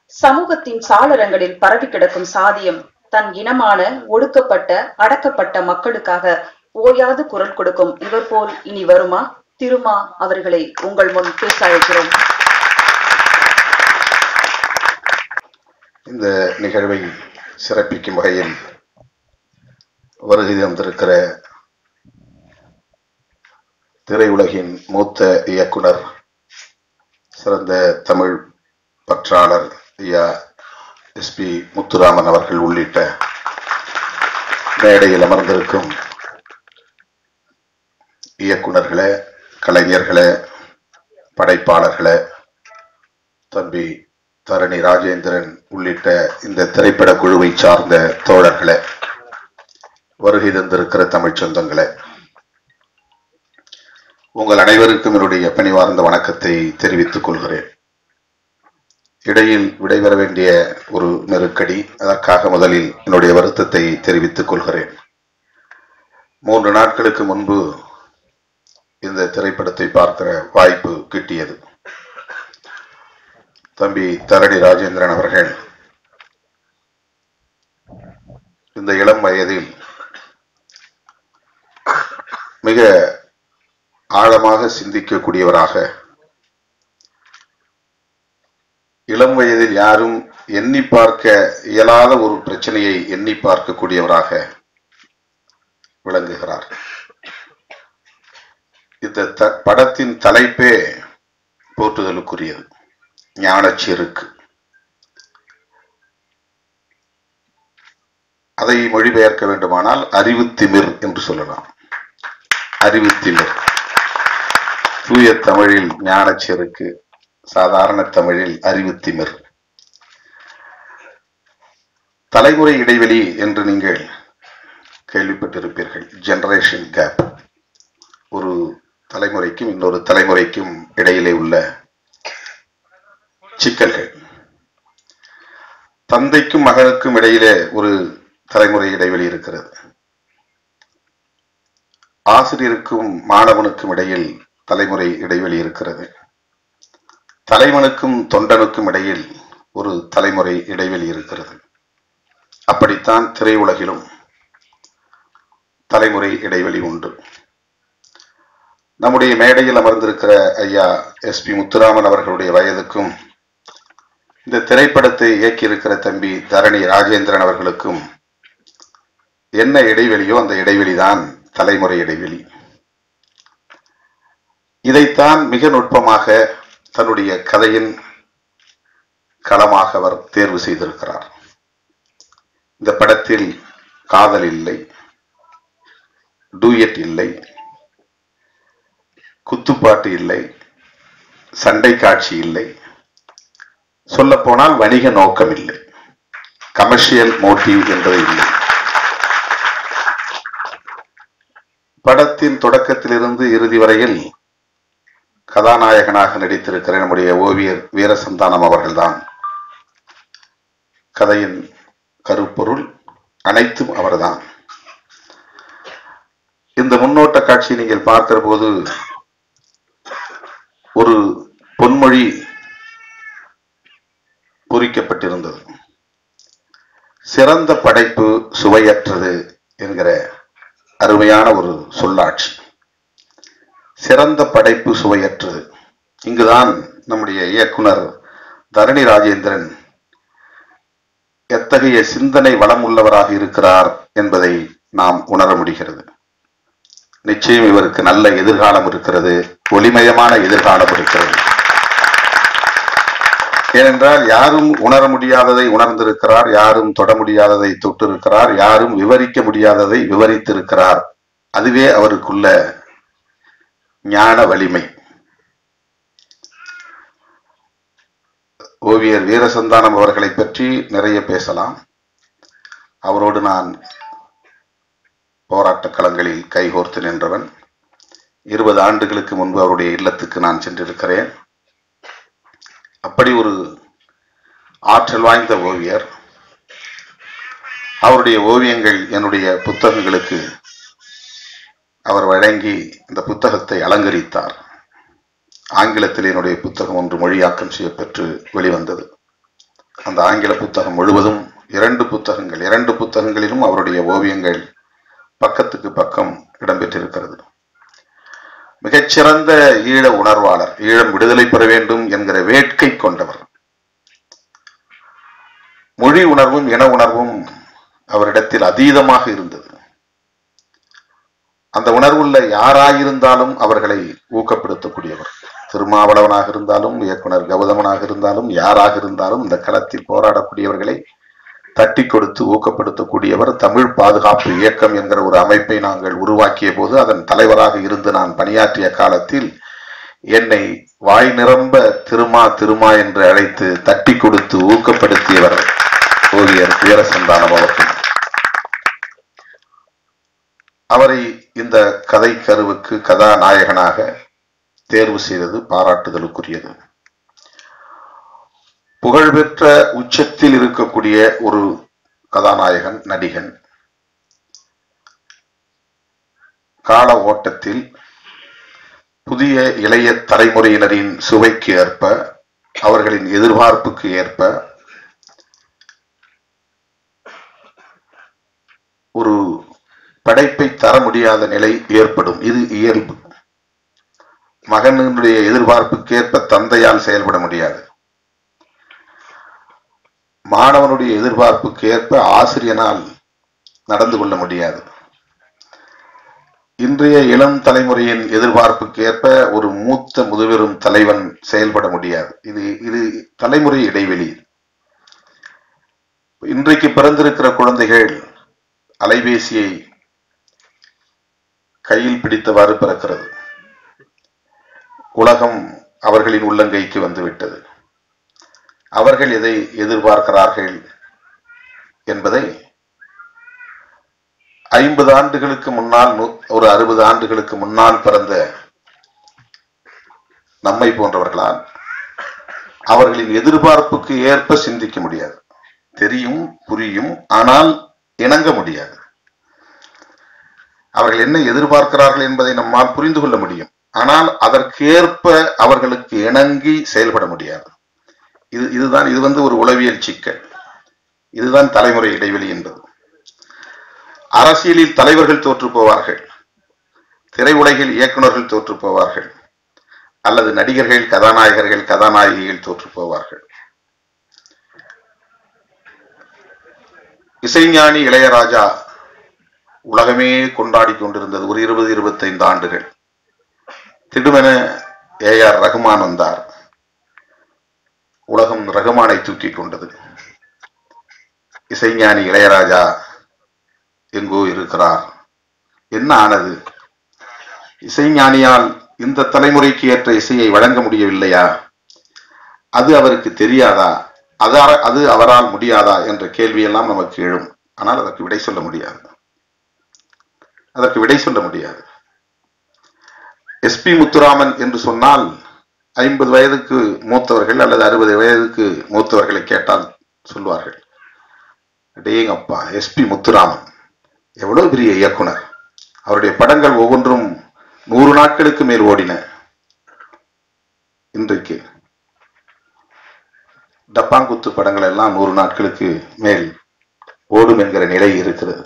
சமூகத்தின் சாளரங்களில் பரவி கிடக்கும் சாதியம் தன் இனமான ஒடுக்கப்பட்ட அடக்கப்பட்ட மக்களுக்காக ஓயாது குரல் கொடுக்கும் இவர் போல் இனி வருமா திருமா அவர்களை உங்கள் முன் பேச அழைக்கிறோம் இந்த நிகழ்வை சிறப்பிக்கும் வகையில் வருகை தந்திருக்கிற திரையுலகின் மூத்த இயக்குனர் சிறந்த தமிழ் பற்றாளர் ஐயா எஸ்பி முத்துராமன் அவர்கள் உள்ளிட்ட மேடையில் அமர்ந்திருக்கும் இயக்குனர்களே கலைஞர்களே படைப்பாளர்களே தம்பி தரணி ராஜேந்திரன் உள்ளிட்ட இந்த திரைப்பட குழுவை சார்ந்த தோழர்களே வருகை தந்திருக்கிற தமிழ்ச் சொந்தங்களே உங்கள் அனைவருக்கும் என்னுடைய பணிவார்ந்த வணக்கத்தை தெரிவித்துக் கொள்கிறேன் இடையில் விடைபெற வேண்டிய ஒரு நெருக்கடி அதற்காக முதலில் என்னுடைய வருத்தத்தை தெரிவித்துக் கொள்கிறேன் மூன்று நாட்களுக்கு முன்பு இந்த திரைப்படத்தை பார்க்கிற வாய்ப்பு கிட்டியது தம்பி தரணி ராஜேந்திரன் அவர்கள் இந்த இளம் வயதில் மிக ஆழமாக சிந்திக்கக்கூடியவராக இளம் வயதில் யாரும் எண்ணி பார்க்க இயலாத ஒரு பிரச்சனையை எண்ணி பார்க்கக்கூடியவராக விளங்குகிறார் இந்த த- படத்தின் தலைப்பே போற்றுதலுக்குரியது ஞானச்செருக்கு அதை மொழிபெயர்க்க வேண்டுமானால் அறிவுத்திமிர் என்று சொல்லலாம் அறிவுத்திமிர் தூய தமிழில் ஞானச்செருக்கு சாதாரண தமிழில் அறிவுத்திமிர் தலைமுறை இடைவெளி என்று நீங்கள் கேள்விப்பட்டிருப்பீர்கள் ஜெனரேஷன் கேப் ஒரு தலைமுறைக்கும் இன்னொரு தலைமுறைக்கும் இடையிலே உள்ள சிக்கல்கள் தந்தைக்கும் மகனுக்கும் இடையிலே ஒரு தலைமுறை இடைவெளி இருக்கிறது ஆசிரியருக்கும் மாணவனுக்கும் இடையில் தலைமுறை இடைவெளி இருக்கிறது தலைவனுக்கும் தொண்டனுக்கும் இடையில் ஒரு தலைமுறை இடைவெளி இருக்கிறது அப்படித்தான் திரையுலகிலும் தலைமுறை இடைவெளி உண்டு நம்முடைய மேடையில் அமர்ந்திருக்கிற ஐயா எஸ் பி முத்துராமன் அவர்களுடைய வயதுக்கும் இந்த திரைப்படத்தை இயக்கியிருக்கிற தம்பி தரணி ராஜேந்திரன் அவர்களுக்கும் என்ன இடைவெளியோ அந்த இடைவெளிதான் தலைமுறை இடைவெளி இதைத்தான் மிக நுட்பமாக தன்னுடைய கதையின் களமாக அவர் தேர்வு செய்திருக்கிறார் இந்த படத்தில் காதல் இல்லை டூயட் இல்லை குத்துப்பாட்டு இல்லை சண்டை காட்சி இல்லை சொல்ல போனால் வணிக நோக்கம் இல்லை கமர்ஷியல் மோட்டிவ் என்பது இல்லை படத்தின் தொடக்கத்திலிருந்து இறுதி வரையில் கதாநாயகனாக நடித்திருக்கிற நம்முடைய ஓவியர் வீரசந்தானம் அவர்கள்தான் கதையின் கருப்பொருள் அனைத்தும் அவர்தான் இந்த முன்னோட்ட காட்சியை நீங்கள் பார்க்கிற போது ஒரு பொன்மொழி பொறிக்கப்பட்டிருந்தது சிறந்த படைப்பு சுவையற்றது என்கிற அருமையான ஒரு சொல்லாட்சி சிறந்த படைப்பு சுவையற்றது இங்குதான் நம்முடைய இயக்குனர் தரணி ராஜேந்திரன் எத்தகைய சிந்தனை வளம் உள்ளவராக இருக்கிறார் என்பதை நாம் உணர முடிகிறது நிச்சயம் இவருக்கு நல்ல எதிர்காலம் இருக்கிறது ஒளிமயமான எதிர்காலம் இருக்கிறது ஏனென்றால் யாரும் உணர முடியாததை உணர்ந்திருக்கிறார் யாரும் தொட முடியாததை தொட்டிருக்கிறார் யாரும் விவரிக்க முடியாததை விவரித்திருக்கிறார் அதுவே அவருக்குள்ள ஞான வலிமை ஓவியர் வீரசந்தானம் அவர்களை பற்றி நிறைய பேசலாம் அவரோடு நான் போராட்ட களங்களில் கைகோர்த்து நின்றவன் இருபது ஆண்டுகளுக்கு முன்பு அவருடைய இல்லத்துக்கு நான் சென்றிருக்கிறேன் அப்படி ஒரு ஆற்றல் வாய்ந்த ஓவியர் அவருடைய ஓவியங்கள் என்னுடைய புத்தகங்களுக்கு அவர் வழங்கி இந்த புத்தகத்தை அலங்கரித்தார் ஆங்கிலத்தில் என்னுடைய புத்தகம் ஒன்று மொழியாக்கம் செய்யப்பெற்று வெளிவந்தது அந்த ஆங்கில புத்தகம் முழுவதும் இரண்டு புத்தகங்கள் இரண்டு புத்தகங்களிலும் அவருடைய ஓவியங்கள் பக்கத்துக்கு பக்கம் இடம்பெற்றிருக்கிறது மிகச்சிறந்த ஈழ உணர்வாளர் ஈழம் விடுதலை பெற வேண்டும் என்கிற வேட்கை கொண்டவர் மொழி உணர்வும் இன உணர்வும் அவரிடத்தில் அதீதமாக இருந்தது அந்த உணர்வுள்ள யாராயிருந்தாலும் அவர்களை ஊக்கப்படுத்தக்கூடியவர் திருமாவளவனாக இருந்தாலும் இயக்குனர் கௌதமனாக இருந்தாலும் யாராக இருந்தாலும் இந்த களத்தில் போராடக்கூடியவர்களை தட்டி கொடுத்து ஊக்கப்படுத்தக்கூடியவர் தமிழ் பாதுகாப்பு இயக்கம் என்கிற ஒரு அமைப்பை நாங்கள் உருவாக்கிய போது அதன் தலைவராக இருந்து நான் பணியாற்றிய காலத்தில் என்னை வாய் நிரம்ப திருமா திருமா என்று அழைத்து தட்டி கொடுத்து ஊக்கப்படுத்தியவர் ஓவியர் வீரசந்தானம் அவர்கள் அவரை இந்த கதை கருவுக்கு கதாநாயகனாக தேர்வு செய்தது பாராட்டுதலுக்குரியது புகழ்பெற்ற உச்சத்தில் இருக்கக்கூடிய ஒரு கதாநாயகன் நடிகன் கால ஓட்டத்தில் புதிய இளைய தலைமுறையினரின் சுவைக்கு ஏற்ப அவர்களின் எதிர்பார்ப்புக்கு ஏற்ப ஒரு படைப்பை தர முடியாத நிலை ஏற்படும் இது இயல்பு மகனுடைய எதிர்பார்ப்புக்கேற்ப தந்தையால் செயல்பட முடியாது மாணவனுடைய எதிர்பார்ப்புக்கு ஏற்ப ஆசிரியனால் நடந்து கொள்ள முடியாது இன்றைய இளம் தலைமுறையின் எதிர்பார்ப்புக்கு ஏற்ப ஒரு மூத்த முதுபெரும் தலைவன் செயல்பட முடியாது இது இது தலைமுறை இடைவெளி இன்றைக்கு பிறந்திருக்கிற குழந்தைகள் அலைபேசியை கையில் பிடித்தவாறு பிறக்கிறது உலகம் அவர்களின் உள்ளங்கைக்கு வந்துவிட்டது அவர்கள் எதை எதிர்பார்க்கிறார்கள் என்பதை ஐம்பது ஆண்டுகளுக்கு முன்னால் ஒரு அறுபது ஆண்டுகளுக்கு முன்னால் பிறந்த நம்மை போன்றவர்களால் அவர்களின் எதிர்பார்ப்புக்கு ஏற்ப சிந்திக்க முடியாது தெரியும் புரியும் ஆனால் இணங்க முடியாது அவர்கள் என்ன எதிர்பார்க்கிறார்கள் என்பதை நம்மால் புரிந்து கொள்ள முடியும் ஆனால் அதற்கேற்ப அவர்களுக்கு இணங்கி செயல்பட முடியாது இது இதுதான் இது வந்து ஒரு உளவியல் சிக்கல் இதுதான் தலைமுறை இடைவெளி என்பது அரசியலில் தலைவர்கள் தோற்று போவார்கள் திரையுலகில் இயக்குநர்கள் தோற்று போவார்கள் அல்லது நடிகர்கள் கதாநாயகர்கள் கதாநாயகிகள் தோற்று போவார்கள் இசைஞானி இளையராஜா உலகமே கொண்டாடி கொண்டிருந்தது ஒரு இருபது இருபத்தைந்து ஆண்டுகள் திடுமென ஏ ஆர் ரகுமான் வந்தார் உலகம் ரகுமானை தூக்கி கொண்டது இசைஞானி இளையராஜா எங்கோ இருக்கிறார் என்ன ஆனது இசைஞானியால் இந்த தலைமுறைக்கு ஏற்ற இசையை வழங்க முடியவில்லையா அது அவருக்கு தெரியாதா அது அது அவரால் முடியாதா என்ற கேள்வியெல்லாம் நமக்கு எழும் ஆனால் அதற்கு விடை சொல்ல முடியாது அதற்கு விடை சொல்ல முடியாது எஸ்பி முத்துராமன் என்று சொன்னால் ஐம்பது வயதுக்கு மூத்தவர்கள் அல்லது அறுபது வயதுக்கு மூத்தவர்களை கேட்டால் சொல்வார்கள் டேங்கப்பா எஸ்பி முத்துராமன் எவ்வளவு பெரிய இயக்குனர் அவருடைய படங்கள் ஒவ்வொன்றும் நூறு நாட்களுக்கு மேல் ஓடின இன்றைக்கு டப்பாங்குத்து படங்கள் எல்லாம் நூறு நாட்களுக்கு மேல் ஓடும் என்கிற நிலை இருக்கிறது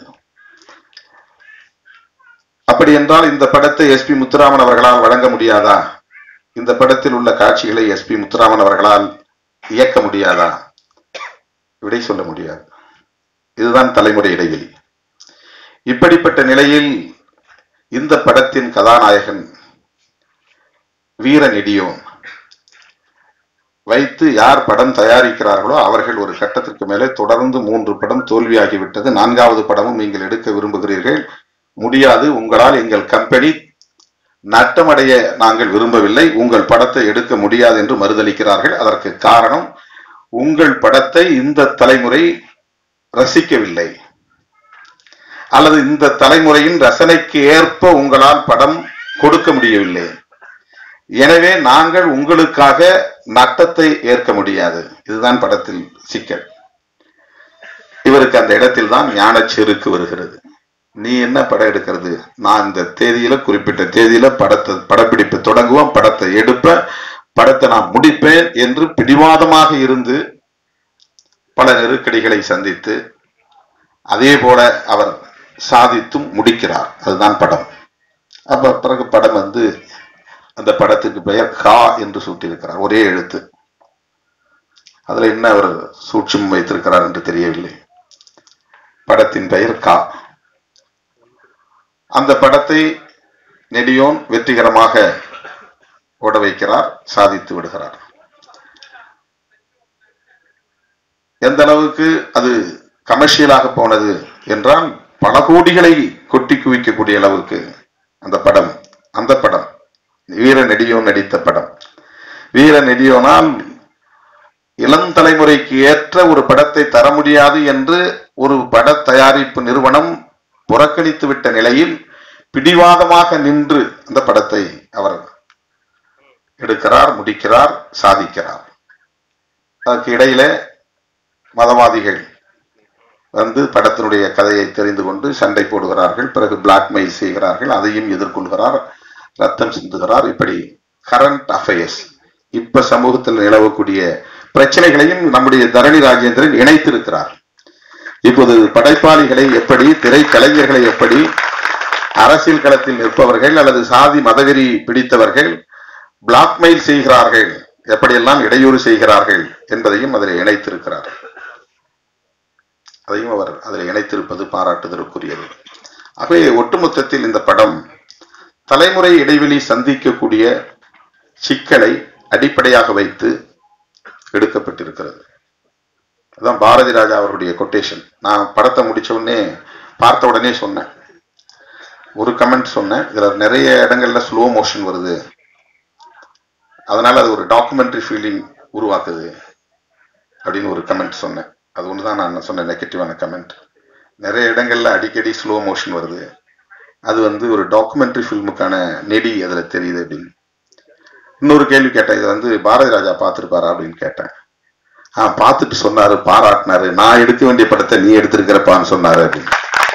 அப்படி என்றால் இந்த படத்தை எஸ்பி முத்துராமன் அவர்களால் வழங்க முடியாதா இந்த படத்தில் உள்ள காட்சிகளை எஸ்பி முத்துராமன் அவர்களால் இயக்க முடியாதா விடை சொல்ல முடியாது இதுதான் தலைமுறை இடைவெளி இப்படிப்பட்ட நிலையில் இந்த படத்தின் கதாநாயகன் வீர நெடியோன் வைத்து யார் படம் தயாரிக்கிறார்களோ அவர்கள் ஒரு கட்டத்திற்கு மேலே தொடர்ந்து மூன்று படம் தோல்வியாகிவிட்டது நான்காவது படமும் நீங்கள் எடுக்க விரும்புகிறீர்கள் முடியாது உங்களால் எங்கள் கம்பெனி நட்டமடைய நாங்கள் விரும்பவில்லை உங்கள் படத்தை எடுக்க முடியாது என்று மறுதளிக்கிறார்கள் அதற்கு காரணம் உங்கள் படத்தை இந்த தலைமுறை ரசிக்கவில்லை அல்லது இந்த தலைமுறையின் ரசனைக்கு ஏற்ப உங்களால் படம் கொடுக்க முடியவில்லை எனவே நாங்கள் உங்களுக்காக நட்டத்தை ஏற்க முடியாது இதுதான் படத்தில் சிக்கல் இவருக்கு அந்த இடத்தில் தான் ஞான செருக்கு வருகிறது நீ என்ன படம் எடுக்கிறது நான் இந்த தேதியில குறிப்பிட்ட தேதியில படத்தை படப்பிடிப்பு தொடங்குவோம் படத்தை எடுப்பேன் படத்தை நான் முடிப்பேன் என்று பிடிவாதமாக இருந்து பல நெருக்கடிகளை சந்தித்து அதே போல அவர் சாதித்தும் முடிக்கிறார் அதுதான் படம் அப்ப பிறகு படம் வந்து அந்த படத்துக்கு பெயர் கா என்று சூட்டியிருக்கிறார் ஒரே எழுத்து அதுல என்ன அவர் சூட்சம் வைத்திருக்கிறார் என்று தெரியவில்லை படத்தின் பெயர் கா அந்த படத்தை நெடியோன் வெற்றிகரமாக ஓட வைக்கிறார் சாதித்து விடுகிறார் எந்த அளவுக்கு அது கமர்ஷியலாக போனது என்றால் பல கோடிகளை கொட்டி குவிக்கக்கூடிய அளவுக்கு அந்த படம் அந்த படம் வீர நெடியோன் நடித்த படம் வீர நெடியோனால் இளம் தலைமுறைக்கு ஏற்ற ஒரு படத்தை தர முடியாது என்று ஒரு பட தயாரிப்பு நிறுவனம் புறக்கணித்து விட்ட நிலையில் பிடிவாதமாக நின்று அந்த படத்தை அவர் எடுக்கிறார் முடிக்கிறார் சாதிக்கிறார் அதற்கு இடையில மதவாதிகள் வந்து படத்தினுடைய கதையை தெரிந்து கொண்டு சண்டை போடுகிறார்கள் பிறகு பிளாக்மெயில் செய்கிறார்கள் அதையும் எதிர்கொள்கிறார் ரத்தம் சிந்துகிறார் இப்படி கரண்ட் அஃபேர்ஸ் இப்ப சமூகத்தில் நிலவக்கூடிய பிரச்சனைகளையும் நம்முடைய தரணி ராஜேந்திரன் இணைத்திருக்கிறார் இப்போது படைப்பாளிகளை எப்படி திரைக்கலைஞர்களை எப்படி அரசியல் களத்தில் நிற்பவர்கள் அல்லது சாதி மதவெறி பிடித்தவர்கள் பிளாக்மெயில் செய்கிறார்கள் எப்படியெல்லாம் இடையூறு செய்கிறார்கள் என்பதையும் அதில் இணைத்திருக்கிறார் அதையும் அவர் அதில் இணைத்திருப்பது பாராட்டுதலுக்குரியது ஆகவே ஒட்டுமொத்தத்தில் இந்த படம் தலைமுறை இடைவெளி சந்திக்கக்கூடிய சிக்கலை அடிப்படையாக வைத்து எடுக்கப்பட்டிருக்கிறது அதான் பாரதி ராஜா அவருடைய கொட்டேஷன் நான் படத்தை முடிச்ச உடனே பார்த்த உடனே சொன்னேன் ஒரு கமெண்ட் சொன்னேன் இதுல நிறைய இடங்கள்ல ஸ்லோ மோஷன் வருது அதனால அது ஒரு டாக்குமெண்ட்ரி ஃபீலிங் உருவாக்குது அப்படின்னு ஒரு கமெண்ட் சொன்னேன் அது ஒண்ணுதான் நான் சொன்ன நெகட்டிவான கமெண்ட் நிறைய இடங்கள்ல அடிக்கடி ஸ்லோ மோஷன் வருது அது வந்து ஒரு டாக்குமெண்ட்ரி ஃபில்முக்கான நெடி அதுல தெரியுது அப்படின்னு இன்னொரு கேள்வி கேட்டேன் இது வந்து பாரதி ராஜா பார்த்திருப்பாரா அப்படின்னு கேட்டேன் ஆ பார்த்துட்டு சொன்னாரு பாராட்டினாரு நான் எடுக்க வேண்டிய படத்தை நீ எடுத்திருக்கிறப்பான்னு சொன்னாரு அப்படின்னு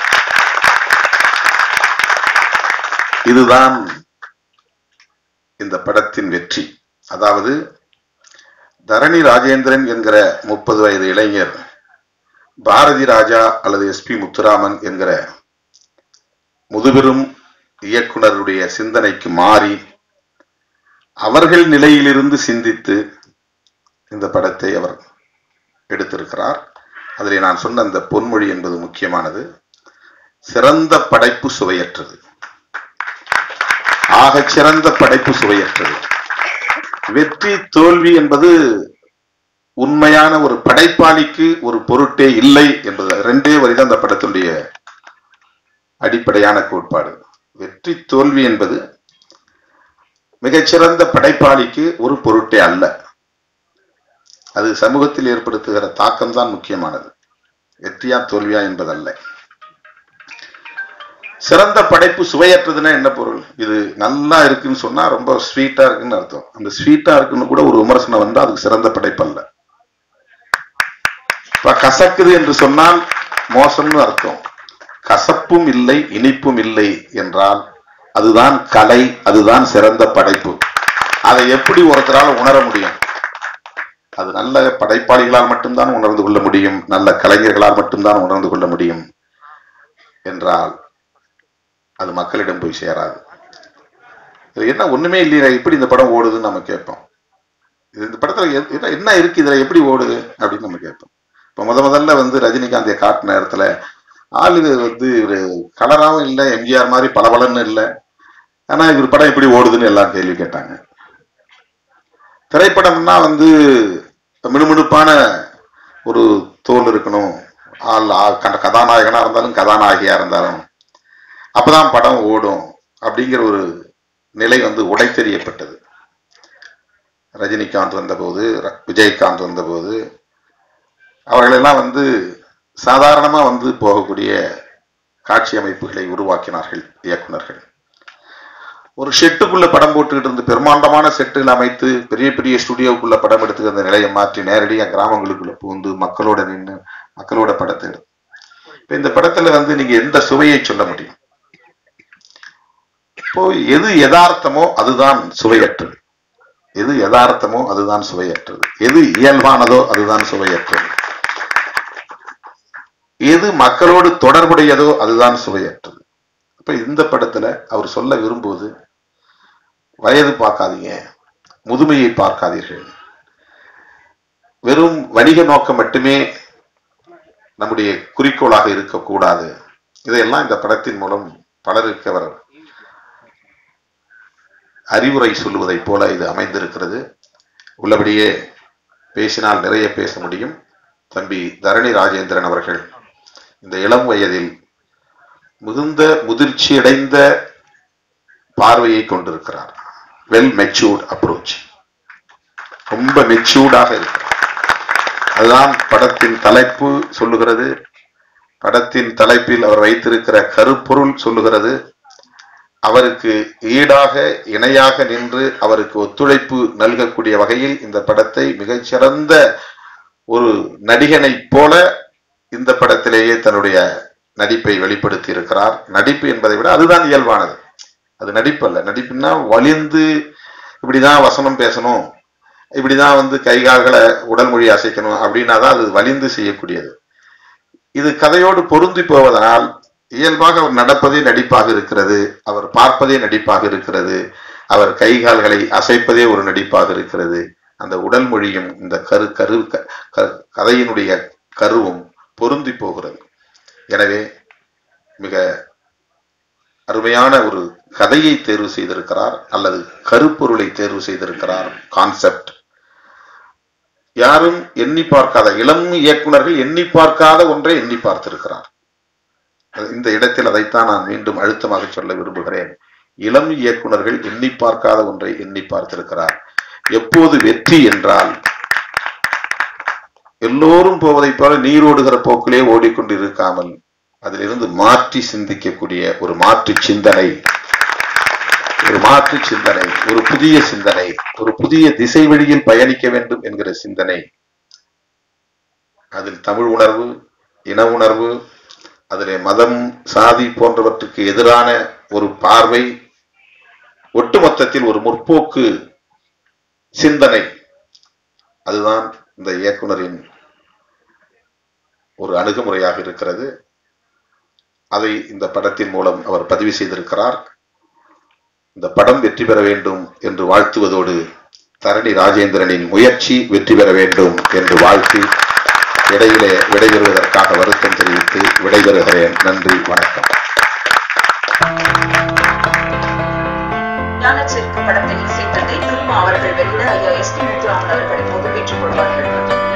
இதுதான் இந்த படத்தின் வெற்றி அதாவது தரணி ராஜேந்திரன் என்கிற முப்பது வயது இளைஞர் பாரதி ராஜா அல்லது எஸ்பி முத்துராமன் என்கிற முதுபெரும் இயக்குனருடைய சிந்தனைக்கு மாறி அவர்கள் நிலையிலிருந்து சிந்தித்து இந்த படத்தை அவர் எடுத்திருக்கிறார் அதில் நான் சொன்ன அந்த பொன்மொழி என்பது முக்கியமானது சிறந்த படைப்பு சுவையற்றது ஆகச் சிறந்த படைப்பு சுவையற்றது வெற்றி தோல்வி என்பது உண்மையான ஒரு படைப்பாளிக்கு ஒரு பொருட்டே இல்லை என்பது ரெண்டே வரிதான் அந்த படத்தினுடைய அடிப்படையான கோட்பாடு வெற்றி தோல்வி என்பது மிகச்சிறந்த படைப்பாளிக்கு ஒரு பொருட்டே அல்ல அது சமூகத்தில் ஏற்படுத்துகிற தாக்கம் தான் முக்கியமானது வெற்றியா தோல்வியா என்பதல்ல சிறந்த படைப்பு சுவையற்றதுன்னா என்ன பொருள் இது நல்லா இருக்குன்னு சொன்னா ரொம்ப ஸ்வீட்டா இருக்குன்னு அர்த்தம் அந்த ஸ்வீட்டா இருக்குன்னு கூட ஒரு விமர்சனம் வந்தா அதுக்கு சிறந்த படைப்பு அல்ல இப்ப கசக்குது என்று சொன்னால் மோசம்னு அர்த்தம் கசப்பும் இல்லை இனிப்பும் இல்லை என்றால் அதுதான் கலை அதுதான் சிறந்த படைப்பு அதை எப்படி ஒருத்தரால் உணர முடியும் அது நல்ல படைப்பாளிகளால் மட்டும்தான் உணர்ந்து கொள்ள முடியும் நல்ல கலைஞர்களால் மட்டும்தான் உணர்ந்து கொள்ள முடியும் என்றால் அது மக்களிடம் போய் சேராது இது என்ன ஒண்ணுமே இல்லையா எப்படி இந்த படம் ஓடுதுன்னு நம்ம கேட்போம் இது இந்த படத்துல எ- என்ன- என்ன இருக்கு இதுல எப்படி ஓடுது அப்படின்னு நம்ம கேட்போம் இப்ப முத முதல்ல வந்து ரஜினிகாந்தை காட்டின இடத்துல ஆள் இது வந்து இவரு கலராவும் இல்லை எம்ஜிஆர் மாதிரி பளபளன்னு இல்லை ஆனா இவர் படம் எப்படி ஓடுதுன்னு எல்லாம் கேள்வி கேட்டாங்க திரைப்படம்னா வந்து மினுமினுப்பான ஒரு தோல் இருக்கணும் ஆள் ஆ- கண்ட கதாநாயகனா இருந்தாலும் கதாநாயகியா இருந்தாலும் அப்பதான் படம் ஓடும் அப்படிங்கிற ஒரு நிலை வந்து உடைத்தெறியப்பட்டது ரஜினிகாந்த் வந்தபோது ர- விஜயகாந்த் வந்தபோது அவர்களெல்லாம் வந்து சாதாரணமா வந்து போகக்கூடிய காட்சி அமைப்புகளை உருவாக்கினார்கள் இயக்குனர்கள் ஒரு ஷெட்டுக்குள்ள படம் போட்டுக்கிட்டு இருந்து பெருமாண்டமான செட்டுகள் அமைத்து பெரிய பெரிய ஸ்டுடியோக்குள்ள படம் எடுத்துக்கிற அந்த நிலையை மாற்றி நேரடியா கிராமங்களுக்குள்ள பூந்து மக்களோட நின்று மக்களோட படத்தை எடு இப்ப இந்த படத்துல வந்து நீங்க எந்த சுவையை சொல்ல முடியும் இப்போ எது யதார்த்தமோ அதுதான் சுவையற்றது எது யதார்த்தமோ அதுதான் சுவையற்றது எது இயல்பானதோ அதுதான் சுவையற்றது எது மக்களோடு தொடர்புடையதோ அதுதான் சுவையற்றது அப்ப இந்த படத்துல அவர் சொல்ல விரும்புவது வயது பார்க்காதீங்க முதுமையை பார்க்காதீர்கள் வெறும் வணிக நோக்கம் மட்டுமே நம்முடைய குறிக்கோளாக இருக்கக்கூடாது இதையெல்லாம் இந்த படத்தின் மூலம் பலருக்கு அவர் அறிவுரை சொல்லுவதைப் போல இது அமைந்திருக்கிறது உள்ளபடியே பேசினால் நிறைய பேச முடியும் தம்பி தரணி ராஜேந்திரன் அவர்கள் இந்த இளம் வயதில் மிகுந்த முதிர்ச்சியடைந்த பார்வையை கொண்டிருக்கிறார் வெல் மெச்சூர்ட் அப்ரோச் ரொம்ப மெச்சூர்டாக இருக்கிறார் அதுதான் படத்தின் தலைப்பு சொல்லுகிறது படத்தின் தலைப்பில் அவர் வைத்திருக்கிற கருப்பொருள் சொல்லுகிறது அவருக்கு ஈடாக இணையாக நின்று அவருக்கு ஒத்துழைப்பு நல்கக்கூடிய வகையில் இந்த படத்தை மிகச்சிறந்த ஒரு நடிகனைப் போல இந்த படத்திலேயே தன்னுடைய நடிப்பை வெளிப்படுத்தி இருக்கிறார் நடிப்பு என்பதை விட அதுதான் இயல்பானது அது நடிப்பு அல்ல நடிப்புன்னா வலிந்து இப்படிதான் வசனம் பேசணும் இப்படிதான் வந்து கைகால்களை உடல் மொழி அசைக்கணும் அப்படின்னா தான் அது வலிந்து செய்யக்கூடியது இது கதையோடு பொருந்தி போவதனால் இயல்பாக அவர் நடப்பதே நடிப்பாக இருக்கிறது அவர் பார்ப்பதே நடிப்பாக இருக்கிறது அவர் கைகால்களை அசைப்பதே ஒரு நடிப்பாக இருக்கிறது அந்த உடல் மொழியும் இந்த கரு கரு க- க- கதையினுடைய கருவும் பொருந்தி போகிறது எனவே மிக அருமையான ஒரு கதையை தேர்வு செய்திருக்கிறார் அல்லது கருப்பொருளை தேர்வு செய்திருக்கிறார் கான்செப்ட் யாரும் எண்ணி பார்க்காத இளம் இயக்குனர்கள் எண்ணி பார்க்காத ஒன்றை எண்ணி பார்த்திருக்கிறார் அது- இந்த இடத்தில் அதைத்தான் நான் மீண்டும் அழுத்தமாக சொல்ல விரும்புகிறேன் இளம் இயக்குனர்கள் எண்ணி பார்க்காத ஒன்றை எண்ணி பார்த்திருக்கிறார் எப்போது வெற்றி என்றால் எல்லோரும் போவதைப் போல நீரோடுகிற போக்கிலே ஓடிக்கொண்டு இருக்காமல் அதிலிருந்து மாற்றி சிந்திக்கக்கூடிய ஒரு மாற்று சிந்தனை ஒரு மாற்று சிந்தனை ஒரு புதிய சிந்தனை ஒரு புதிய திசை வழியில் பயணிக்க வேண்டும் என்கிற சிந்தனை அதில் தமிழ் உணர்வு இன உணர்வு அதிலே மதம் சாதி போன்றவற்றுக்கு எதிரான ஒரு பார்வை ஒட்டுமொத்தத்தில் ஒரு முற்போக்கு சிந்தனை அதுதான் இந்த இயக்குனரின் ஒரு அணுகுமுறையாக இருக்கிறது அதை இந்த படத்தின் மூலம் அவர் பதிவு செய்திருக்கிறார் இந்த படம் வெற்றி பெற வேண்டும் என்று வாழ்த்துவதோடு தரணி ராஜேந்திரனின் முயற்சி வெற்றி பெற வேண்டும் என்று வாழ்த்தி இடையிலே விடைபெறுவதற்காக வருத்தம் தெரிவித்து விடைபெறுகிறேன் நன்றி வணக்கம் ஞானச்செருக்கு படத்தை இசைத்தந்தை திருமா அவர்கள் வெளியிட ஐயா எஸ் பி முத்துராமன் அவர்கள் பொறுப்பேற்றுக் கொள்வார்கள்